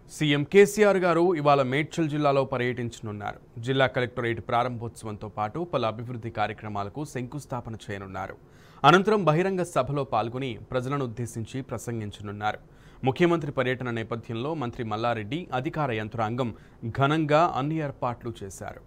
CM KCR గారు ఇవాళ మేడ్చల్ జిల్లాలో పర్యటించనున్నారు జిల్లా కలెక్టరేట్ ప్రారంభోత్సవంతో పాటు పలు అభివృద్ధి కార్యక్రమాలకు శంకుస్థాపన చేయనున్నారు అనంతరం బహిరంగ సభలో పాల్గొని ప్రజలను ఉద్దేశించి ప్రసంగించనున్నారు ముఖ్యమంత్రి పర్యటన నేపథ్యంలో మంత్రి మల్లారెడ్డి అధికార యంత్రాంగం ఘనంగా అన్ని ఏర్పాట్లు చేశారు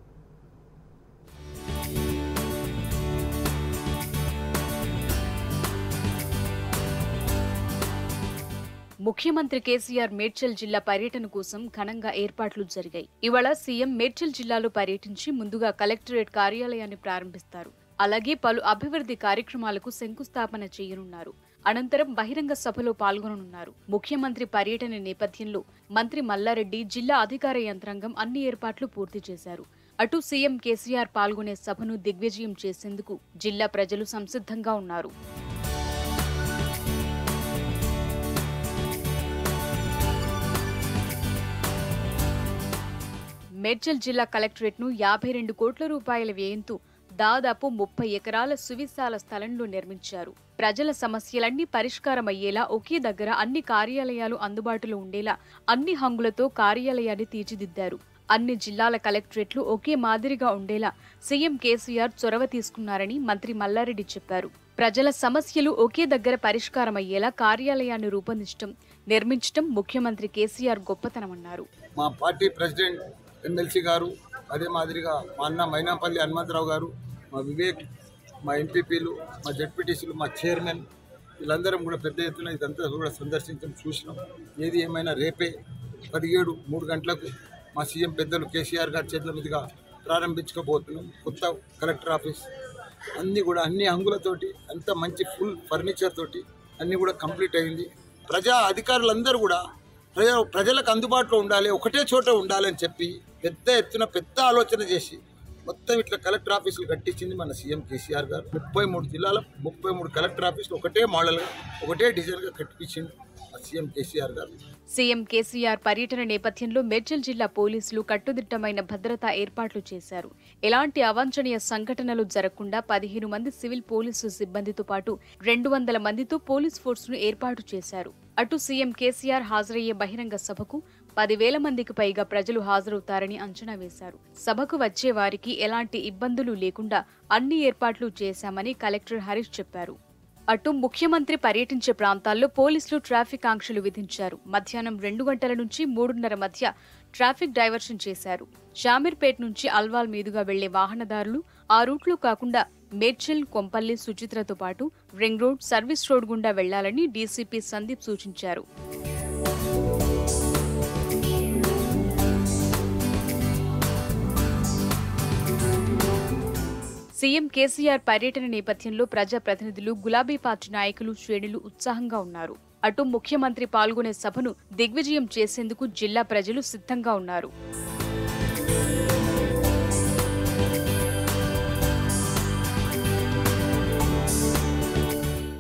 ముఖ్యమంత్రి కేసీఆర్ మేడ్చల్ జిల్లా పర్యటన కోసం ఘనంగా ఏర్పాట్లు జరిగాయి ఇవాళ సీఎం మేడ్చల్ జిల్లాలో పర్యటించి ముందుగా కలెక్టరేట్ కార్యాలయాన్ని ప్రారంభిస్తారు అలాగే పలు అభివృద్ధి కార్యక్రమాలకు శంకుస్థాపన చేయనున్నారు అనంతరం బహిరంగ సభలో పాల్గొననున్నారు ముఖ్యమంత్రి పర్యటన నేపథ్యంలో మంత్రి మల్లారెడ్డి జిల్లా అధికార యంత్రాంగం అన్ని ఏర్పాట్లు పూర్తి చేశారు అటు సీఎం కేసీఆర్ పాల్గొనే సభను దిగ్విజయం చేసేందుకు జిల్లా ప్రజలు సంసిద్ధంగా ఉన్నారు మేడ్చల్ జిల్లా కలెక్టరేట్ ను యాభై రెండు కోట్ల రూపాయల వ్యయంతో దాదాపు ముప్పై ఎకరాల సువిశాల స్థలంలో నిర్మించారు ప్రజల సమస్యలన్నీ పరిష్కారమయ్యేలా ఒకే దగ్గర అన్ని కార్యాలయాలు అందుబాటులో ఉండేలా అన్ని హంగులతో కార్యాలయాన్ని తీర్చిదిద్దారు అన్ని జిల్లాల కలెక్టరేట్లు ఒకే మాదిరిగా ఉండేలా సీఎం కేసీఆర్ చొరవ తీసుకున్నారని మంత్రి మల్లారెడ్డి చెప్పారు ప్రజల సమస్యలు ఒకే దగ్గర పరిష్కారమయ్యేలా కార్యాలయాన్ని రూపొందించడం నిర్మించడం ముఖ్యమంత్రి కేసీఆర్ గొప్పతనమన్నారు మా పార్టీ ప్రెసిడెంట్ ఎమ్మెల్సీ గారు అదే మాదిరిగా మా అన్న మైనాపల్లి హనుమంతరావు గారు మా వివేక్ మా ఎంపీపీలు మా జడ్పీటీసీలు మా చైర్మన్ వీళ్ళందరం కూడా పెద్ద ఎత్తున ఇదంతా కూడా సందర్శించడం చూసినాం ఏది ఏమైనా రేపే పదిహేడు మూడు గంటలకు మా సీఎం పెద్దలు కేసీఆర్ గారి చేతుల మీదుగా ప్రారంభించుకోబోతున్నాం కొత్త కలెక్టర్ ఆఫీస్ అన్నీ కూడా అన్ని హంగులతోటి అంత మంచి ఫుల్ ఫర్నిచర్ తోటి అన్నీ కూడా కంప్లీట్ అయింది ప్రజా అధికారులందరూ కూడా ప్రజ ప్రజలకు అందుబాటులో ఉండాలి ఒకటే చోట ఉండాలని చెప్పి పెద్ద ఎత్తున పెద్ద ఆలోచన చేసి మొత్తం ఇట్లా కలెక్టర్ ఆఫీసులు కట్టించింది మన సీఎం కేసీఆర్ గారు ముప్పై మూడు జిల్లాల ముప్పై మూడు కలెక్టర్ ఆఫీసులు ఒకటే మోడల్గా ఒకటే డిజైన్గా కట్టించింది మా సీఎం కేసీఆర్ గారు సీఎం కేసీఆర్ పర్యటన నేపథ్యంలో మేడ్చల్ జిల్లా పోలీసులు కట్టుదిట్టమైన భద్రతా ఏర్పాట్లు చేశారు ఎలాంటి అవాంఛనీయ సంఘటనలు జరగకుండా పదిహేను మంది సివిల్ పోలీసు సిబ్బందితో పాటు రెండు వందల మందితో పోలీస్ ఫోర్సును ఏర్పాటు చేశారు అటు సీఎం కేసీఆర్ హాజరయ్యే బహిరంగ సభకు పదివేల మందికి పైగా ప్రజలు హాజరవుతారని అంచనా వేశారు సభకు వచ్చే వారికి ఎలాంటి ఇబ్బందులు లేకుండా అన్ని ఏర్పాట్లు చేశామని కలెక్టర్ హరీష్ చెప్పారు అటు ముఖ్యమంత్రి పర్యటించే ప్రాంతాల్లో పోలీసులు ట్రాఫిక్ ఆంక్షలు విధించారు మధ్యాహ్నం రెండు గంటల నుంచి మూడున్నర మధ్య ట్రాఫిక్ డైవర్షన్ చేశారు షామీర్పేట్ నుంచి అల్వాల్ మీదుగా వెళ్లే వాహనదారులు ఆ రూట్లో కాకుండా మేడ్చల్ కొంపల్లి సుచిత్రతో పాటు రింగ్ రోడ్ సర్వీస్ రోడ్ గుండా వెళ్లాలని డీసీపీ సందీప్ సూచించారు సీఎం కేసీఆర్ పర్యటన నేపథ్యంలో ప్రజాప్రతినిధులు గులాబీ పార్టీ నాయకులు శ్రేణులు ఉత్సాహంగా ఉన్నారు అటు ముఖ్యమంత్రి పాల్గొనే సభను దిగ్విజయం చేసేందుకు జిల్లా ప్రజలు సిద్ధంగా ఉన్నారు